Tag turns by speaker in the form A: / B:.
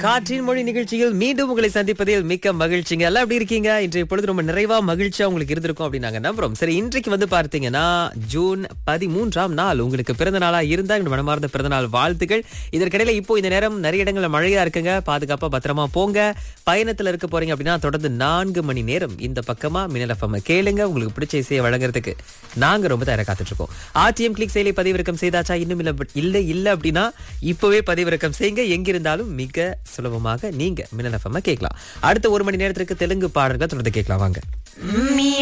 A: காற்றின் மொழி நிகழ்ச்சியில் மீண்டும் உங்களை சந்திப்பதில் மிக்க மகிழ்ச்சிங்க எல்லாம் எப்படி இருக்கீங்க இன்றைய பொழுது ரொம்ப நிறைவா மகிழ்ச்சியா உங்களுக்கு இருந்திருக்கும் அப்படின்னு நாங்க நம்புறோம் சரி இன்றைக்கு வந்து பார்த்தீங்கன்னா ஜூன் பதிமூன்றாம் நாள் உங்களுக்கு பிறந்த நாளா இருந்தா எங்க மனமார்ந்த பிறந்த நாள் வாழ்த்துக்கள் இதற்கிடையில இப்போ இந்த நேரம் நிறைய இடங்கள்ல மழையா இருக்குங்க பாதுகாப்பா பத்திரமா போங்க பயணத்துல இருக்க போறீங்க அப்படின்னா தொடர்ந்து நான்கு மணி நேரம் இந்த பக்கமா மின்னல் எஃப்எம் கேளுங்க உங்களுக்கு பிடிச்ச இசையை வழங்குறதுக்கு நாங்க ரொம்ப தயாரா காத்துட்டு இருக்கோம் ஆர்டிஎம் கிளிக் செயலி பதிவிறக்கம் செய்தாச்சா இன்னும் இல்ல பட் இல்ல இல்ல அப்படின்னா இப்பவே பதிவிறக்கம் செய்யுங்க எங்கிருந்தாலும் மிக சுலபமாக நீங்க மின்னல் எஃப்எம் கேட்கலாம் அடுத்த ஒரு மணி நேரத்திற்கு தெலுங்கு பாடல்கள் தொடர்ந்து கேட்கலாம் வாங்க
B: మీ